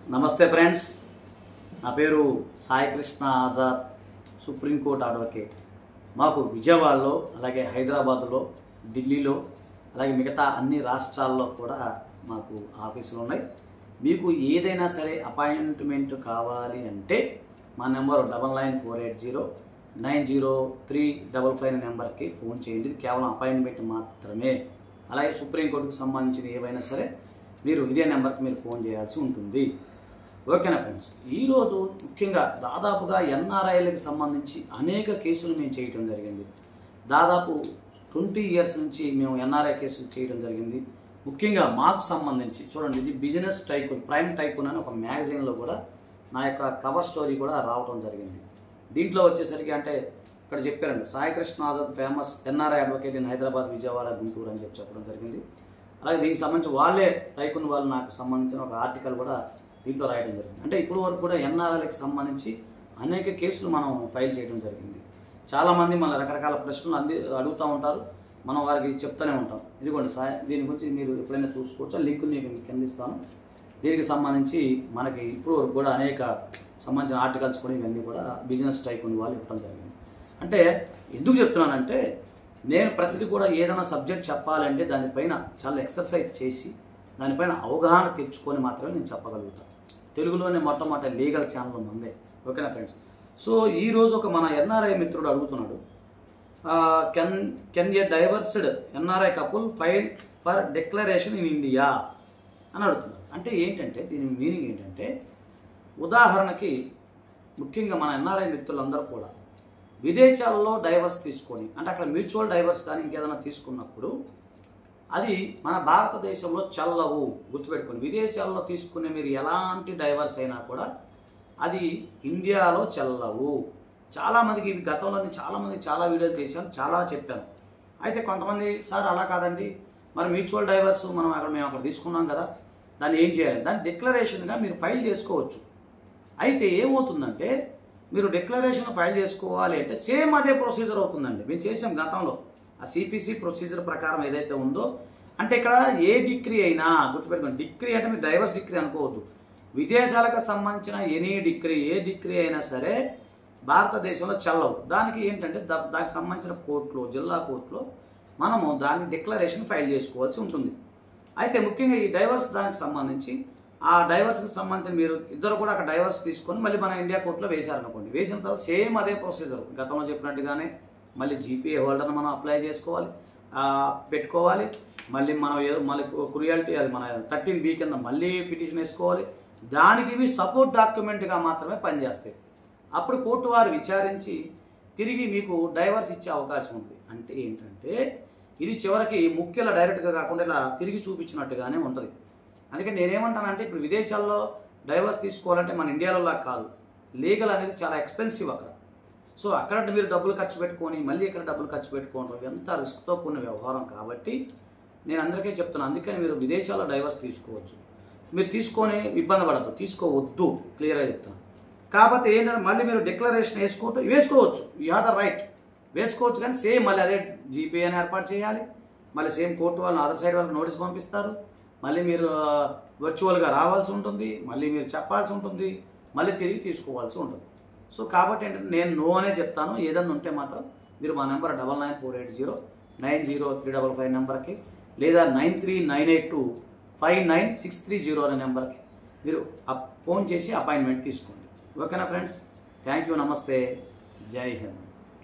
నమస్తే ఫ్రెండ్స్ నా పేరు సాయికృష్ణ ఆజాద్ సుప్రీంకోర్టు అడ్వకేట్ మాకు విజయవాడలో అలాగే హైదరాబాద్లో ఢిల్లీలో అలాగే మిగతా అన్ని రాష్ట్రాల్లో కూడా మాకు ఆఫీసులు ఉన్నాయి మీకు ఏదైనా సరే అపాయింట్మెంట్ కావాలి అంటే మా number double nine four eight zero nine zero three double five నెంబర్కి ఫోన్ చేయండి ఇది కేవలం అపాయింట్మెంట్ మాత్రమే అలాగే సుప్రీంకోర్టుకు సంబంధించిన ఏవైనా సరే మీరు ఇదే నెంబర్కి మీరు ఫోన్ చేయాల్సి ఉంటుంది ఓకేనా ఫ్రెండ్స్ ఈరోజు ముఖ్యంగా దాదాపుగా ఎన్ఆర్ఐలకు సంబంధించి అనేక కేసులు మేము చేయటం జరిగింది దాదాపు ట్వంటీ ఇయర్స్ నుంచి మేము ఎన్ఆర్ఐ కేసులు చేయడం జరిగింది ముఖ్యంగా మాకు సంబంధించి చూడండి ఇది బిజినెస్ టైకూన్ ప్రైమ్ టైకూన్ అని ఒక మ్యాగజైన్లో కూడా నా యొక్క కవర్ స్టోరీ కూడా రావడం జరిగింది దీంట్లో వచ్చేసరికి అంటే ఇక్కడ చెప్పారండి Saikrishna Azad famous NRI advocate in Hyderabad Vijayawada Guntur అని చెప్పి చెప్పడం జరిగింది అలాగే దీనికి సంబంధించి వాళ్ళే టైకున్ వాళ్ళు నాకు సంబంధించిన ఒక ఆర్టికల్ కూడా దీంట్లో రాయడం జరిగింది అంటే ఇప్పుడు వరకు కూడా ఎన్ఆర్ఐలకు సంబంధించి అనేక కేసులు మనం ఫైల్ చేయడం జరిగింది చాలామంది మన రకరకాల ప్రశ్నలు అంది అడుగుతూ ఉంటారు మనం వారికి చెప్తూనే ఉంటాం ఇదిగోండి సాయ దీని గురించి మీరు ఎప్పుడైనా చూసుకోవచ్చు ఆ లింక్ మీకు కింద ఇస్తాను దీనికి సంబంధించి మనకి ఇప్పుడు వరకు కూడా అనేక సంబంధించిన ఆర్టికల్స్ కూడా ఇవన్నీ కూడా బిజినెస్ టైప్ ఉన్న వాళ్ళు ఇవ్వడం జరిగింది అంటే ఎందుకు చెప్తున్నానంటే నేను ప్రతిదీ కూడా ఏదైనా సబ్జెక్ట్ చెప్పాలంటే దానిపైన చాలా ఎక్సర్సైజ్ చేసి దానిపైన అవగాహన తెచ్చుకొని మాత్రమే నేను చెప్పగలుగుతాను తెలుగులోనే మొట్టమొదటి లీగల్ ఛానల్ ఉందే ఓకేనా ఫ్రెండ్స్ సో ఈరోజు ఒక మన ఎన్ఆర్ఐ మిత్రుడు అడుగుతున్నాడు can can a divorced NRI couple file for declaration in India అని అడుగుతున్నాడు అంటే ఏంటంటే దీని మీనింగ్ ఏంటంటే ఉదాహరణకి ముఖ్యంగా మన ఎన్ఆర్ఐ మిత్రులందరూ కూడా విదేశాల్లో డైవర్స్ తీసుకొని అంటే అక్కడ మ్యూచువల్ డైవర్స్ కానీ ఇంకేదైనా తీసుకున్నప్పుడు అది మన భారతదేశంలో చల్లవు గుర్తుపెట్టుకొని విదేశాల్లో తీసుకునే మీరు ఎలాంటి డైవర్స్ అయినా కూడా అది ఇండియాలో చెల్లవు చాలామందికి ఇవి గతంలో నేను చాలామంది చాలా వీడియోలు చేశాను చాలా చెప్పాను అయితే కొంతమంది సార్ అలా కాదండి మరి మ్యూచువల్ డైవర్స్ మనం అక్కడ మేము అక్కడ తీసుకున్నాం కదా దాన్ని ఏం చేయాలి దాన్ని డిక్లరేషన్గా మీరు ఫైల్ చేసుకోవచ్చు అయితే ఏమవుతుందంటే మీరు డిక్లరేషన్ ఫైల్ చేసుకోవాలి అంటే సేమ్ అదే ప్రొసీజర్ అవుతుందండి మేము చేసాం గతంలో ఆ సిపిసి ప్రొసీజర్ ప్రకారం ఏదైతే ఉందో అంటే ఇక్కడ ఏ డిగ్రీ అయినా గుర్తుపెట్టుకోండి డిగ్రీ అంటే మీరు డైవర్స్ డిగ్రీ అనుకోవద్దు విదేశాలకు సంబంధించిన ఎనీ డిగ్రీ ఏ డిగ్రీ అయినా సరే భారతదేశంలో చెల్లవు దానికి ఏంటంటే దా- దానికి సంబంధించిన కోర్టులో జిల్లా కోర్టులో మనము దాన్ని డిక్లరేషన్ ఫైల్ చేసుకోవాల్సి ఉంటుంది అయితే ముఖ్యంగా ఈ డైవర్స్ దానికి సంబంధించి ఆ డైవర్స్కి సంబంధించిన మీరు ఇద్దరు కూడా అక్కడ డైవర్స్ తీసుకొని మళ్ళీ మన ఇండియా కోర్టులో వేశారనుకోండి వేసిన తర్వాత సేమ్ అదే ప్రొసీజర్ గతంలో చెప్పినట్టుగానే మళ్ళీ జీపీఏ హోల్డర్ని మనం అప్లై చేసుకోవాలి ఆ, పెట్టుకోవాలి మళ్ళీ మనం ఏదో మళ్ళీ క్రుయాలిటీ అది మన థర్టీన్ బీ కింద మళ్ళీ పిటిషన్ వేసుకోవాలి దానికి ఇవి సపోర్ట్ డాక్యుమెంట్గా మాత్రమే పనిచేస్తాయి అప్పుడు కోర్టు వారు విచారించి తిరిగి మీకు డైవర్స్ ఇచ్చే అవకాశం ఉంది అంటే ఏంటంటే ఇది చివరికి ముఖ్యల డైరెక్ట్గా కాకుండా ఇలా తిరిగి చూపించినట్టుగానే ఉంటుంది అందుకే నేనేమంటానంటే ఇప్పుడు విదేశాల్లో డైవర్స్ తీసుకోవాలంటే మన ఇండియాలో లాగా కాదు లీగల్ అనేది చాలా ఎక్స్పెన్సివ్ అక్కడ సో అక్కడ మీరు డబ్బులు ఖర్చు పెట్టుకొని మళ్ళీ ఇక్కడ డబ్బులు ఖర్చు పెట్టుకోవడం ఎంత రిస్క్తో కూడిన వ్యవహారం కాబట్టి నేను అందరికీ చెప్తున్నాను అందుకని మీరు విదేశాల్లో డైవర్స్ తీసుకోవచ్చు మీరు తీసుకొని ఇబ్బంది పడద్దు తీసుకోవద్దు క్లియర్గా చెప్తాను కాకపోతే ఏంటంటే మళ్ళీ మీరు డిక్లరేషన్ వేసుకోవటం వేసుకోవచ్చు యూ హ్యావ్ ద రైట్ వేసుకోవచ్చు కానీ సేమ్ మళ్ళీ అదే జీపే అని ఏర్పాటు చేయాలి మళ్ళీ సేమ్ కోర్టు వాళ్ళని అదర్ సైడ్ వాళ్ళకి నోటీస్ పంపిస్తారు మళ్ళీ మీరు వర్చువల్గా రావాల్సి ఉంటుంది మళ్ళీ మీరు చెప్పాల్సి ఉంటుంది మళ్ళీ తిరిగి తీసుకోవాల్సి ఉంటుంది సో కాబట్టి ఏంటంటే నేను నో అనే చెప్తాను ఏదన్నా ఉంటే మాత్రం మీరు మా number double nine four eight zero nine zero three double five నెంబర్కి లేదా nine three nine eight two five nine six three zero అనే నెంబర్కి మీరు అప్- ఫోన్ చేసి అపాయింట్మెంట్ తీసుకోండి ఓకేనా ఫ్రెండ్స్ థ్యాంక్ యూ నమస్తే జై హింద్